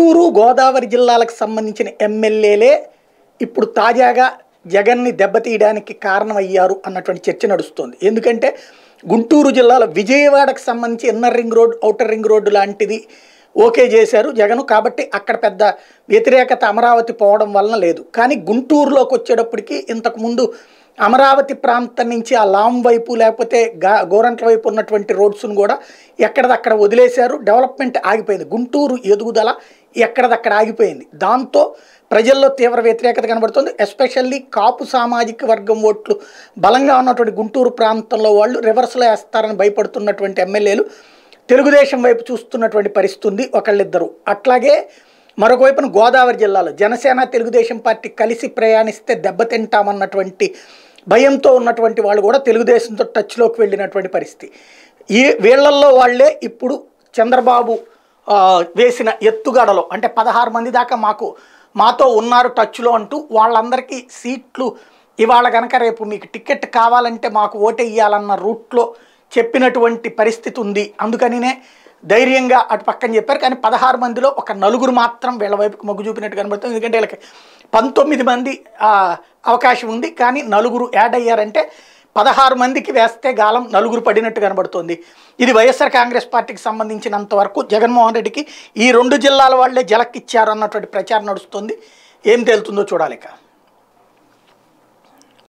గుంటూరు గోదావరి జిల్లాలకు సంబంధించిన ఎమ్మెల్యేలే ఇప్పుడు తాజాగా జగన్ని దెబ్బతీయడానికి కారణమయ్యారు అన్నటువంటి చర్చ నడుస్తోంది ఎందుకంటే గుంటూరు జిల్లాలో విజయవాడకు సంబంధించి inner ring road outer ring road లాంటిది ఓకే చేశారు జగన్ కాబట్టి అక్కడ పెద్ద వ్యతిరేకత అమరావతి పోవడం వలన లేదు కానీ గుంటూరులోకి వచ్చేటప్పటికి ఇంతకుముందు అమరావతి ప్రాంతం నుంచి ఆ లాం వైపు లేకపోతే గా గోరంట్ల వైపు ఉన్నటువంటి రోడ్స్ను కూడా ఎక్కడదక్కడ వదిలేశారు డెవలప్మెంట్ ఆగిపోయింది గుంటూరు ఎదుగుదల ఎక్కడదక్కడ ఆగిపోయింది దాంతో ప్రజల్లో తీవ్ర వ్యతిరేకత కనబడుతుంది ఎస్పెషల్లీ కాపు సామాజిక వర్గం ఓట్లు బలంగా ఉన్నటువంటి గుంటూరు ప్రాంతంలో వాళ్ళు రివర్స్లో వేస్తారని భయపడుతున్నటువంటి ఎమ్మెల్యేలు తెలుగుదేశం వైపు చూస్తున్నటువంటి పరిస్థితి ఉంది ఒకళ్ళిద్దరు అట్లాగే మరొక వైపున గోదావరి జిల్లాలో జనసేన తెలుగుదేశం పార్టీ కలిసి ప్రయాణిస్తే దెబ్బతింటామన్నటువంటి భయంతో ఉన్నటువంటి వాళ్ళు కూడా తెలుగుదేశంతో టచ్లోకి వెళ్ళినటువంటి పరిస్థితి ఈ వీళ్ళల్లో వాళ్ళే ఇప్పుడు చంద్రబాబు ఆ, వేసిన ఎత్తుగడలో అంటే పదహారు మంది దాకా మాకు మాతో ఉన్నారు టచ్లో అంటూ వాళ్ళందరికీ సీట్లు ఇవాళ కనుక రేపు మీకు టికెట్ కావాలంటే మాకు ఓటే ఇవ్వాలన్న రూట్లో చెప్పినటువంటి పరిస్థితి ఉంది అందుకనినే ధైర్యంగా అటు పక్కన చెప్పారు కానీ పదహారు మందిలో ఒక నలుగురు మాత్రం వీళ్ళ వైపుకి మొగ్గు చూపినట్టు కనబడుతుంది ఎందుకంటే వీళ్ళకి పంతొమ్మిది మంది ఆ, అవకాశం ఉంది కానీ నలుగురు యాడ్ అయ్యారంటే పదహారు మందికి వేస్తే గాలం నలుగురు పడినట్టు కనబడుతోంది ఇది వైఎస్ఆర్ కాంగ్రెస్ పార్టీకి సంబంధించినంత వరకు జగన్మోహన్ రెడ్డికి ఈ రెండు జిల్లాల వాళ్ళే జలక్కిచ్చారు అన్నటువంటి ప్రచారం నడుస్తుంది ఏం తేలుతుందో చూడాలి ఇక